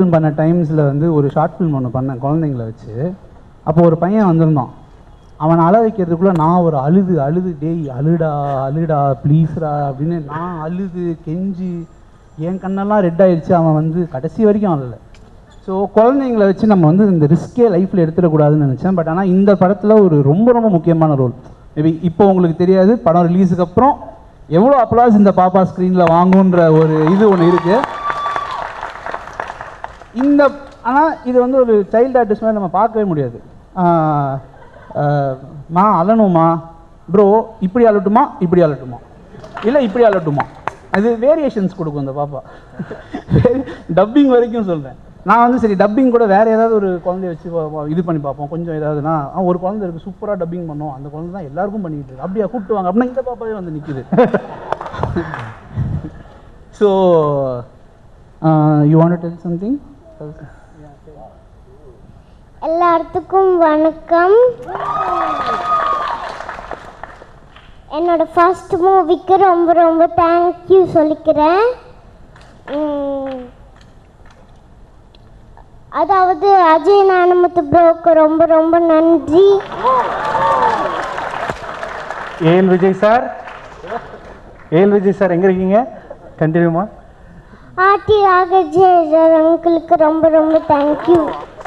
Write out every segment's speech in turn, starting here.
film பண்ண டைம்ஸில் வந்து ஒரு ஷார்ட் ஃபிலிம் ஒன்று பண்ணேன் குழந்தைங்கள வச்சு அப்போ ஒரு பையன் வந்திருந்தான் அவனை அழ வைக்கிறதுக்குள்ளே நான் ஒரு அழுது அழுது டேய் அழுடா அழுடா ப்ளீஸ்ரா அப்படின்னு நான் அழுது கெஞ்சி என் கண்ணெல்லாம் ரெட் ஆயிடுச்சு அவன் வந்து கடைசி வரைக்கும் அழல ஸோ குழந்தைங்கள வச்சு நம்ம வந்து இந்த ரிஸ்கே லைஃப்பில் எடுத்துடக்கூடாதுன்னு நினச்சேன் பட் ஆனால் இந்த படத்தில் ஒரு ரொம்ப ரொம்ப முக்கியமான ரோல் மேபி இப்போ உங்களுக்கு தெரியாது படம் ரிலீஸுக்கு அப்புறம் எவ்வளோ அப்ளாஸ் இந்த பாப்பா ஸ்க்ரீனில் வாங்குன்ற ஒரு இது ஒன்று இருக்குது இந்த ஆனால் இது வந்து ஒரு சைல்டு ஆர்டிஸ்ட் மாதிரி நம்ம பார்க்கவே முடியாது ஆஹ், ஆஹ், மா அழணுமா ப்ரோ இப்படி அழட்டுமா இப்படி அழட்டுமா இல்லை இப்படி அழட்டுமா அது வேரியேஷன்ஸ் கொடுக்கும் இந்த பாப்பா டப்பிங் வரைக்கும் சொல்கிறேன் நான் வந்து சரி டப்பிங் கூட வேறு ஏதாவது ஒரு குழந்தைய வச்சு பா- பா- இது பண்ணி பார்ப்போம் கொஞ்சம் ஏதாவதுனா ஆ, ஒரு குழந்தை இருக்குது சூப்பராக டப்பிங் பண்ணோம் அந்த குழந்தை தான் எல்லாருக்கும் பண்ணிக்கிட்டு இருக்கு அப்படியா கூப்பிட்டு வாங்க அப்படின்னா இந்த பாப்பாவே வந்து நிற்குது so you want tell something எல்லாத்துக்கும் வணக்கம் என்னோட ஃபர்ஸ்ட் மூவிக்கு ரொம்ப ரொம்ப தேங்க்யூ சொல்லிக்கிறேன் உம், அதாவது அஜய் நானமுத்து ப்ரோக்கு ரொம்ப ரொம்ப நன்றி AL Vijay sir AL Vijay sir எங்கே இருக்கீங்க கண்டினியூமா ஆர்டி ராகஜேஜர் அங்கிளுக்கு ரொம்ப ரொம்ப தேங்க்யூ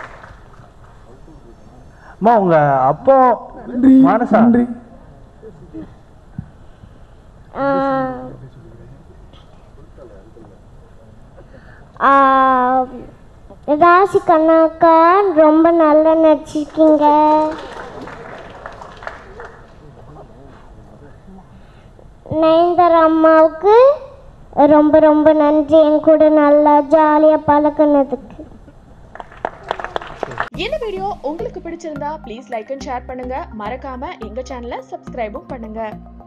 அம்மா உங்க அப்பா மானசா ராசி கண்ணாக்கா ரொம்ப நல்லா நடிச்சிருக்கீங்க நயன்தாரா அம்மாவுக்கு ரொம்ப ரொம்ப நன்றி என் கூட நல்லா ஜாலியாக பழகுனதுக்கு இந்த வீடியோ உங்களுக்கு பிடிச்சிருந்தா ப்ளீஸ் லைக் அண்ட் ஷேர் பண்ணுங்க மறக்காம எங்க சேனலை சப்ஸ்கிரைபும் பண்ணுங்க